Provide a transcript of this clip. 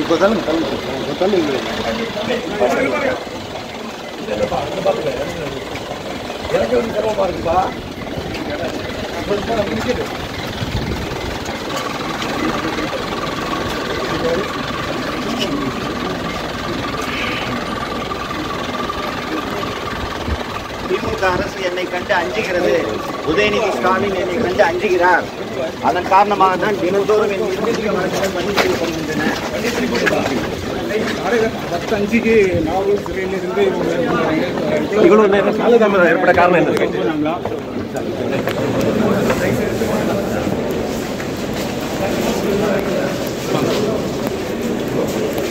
திமுக அரசு என்னை கண்டு அஞ்சுகிறது உதயநிதி ஸ்டாலின் என்னை கண்டு அஞ்சுகிறார் அதன் காரணமாக தான் தினந்தோறும் என் மீது குற்ற வழக்குகள் பதிவு செய்யப்படுகின்றன பத்தஞ்சுக்கு நாவல் சிறையிலிருந்து இவ்வளவு நேரம் காலதாமதம் ஏற்பட காரணம் என்ன நாங்களா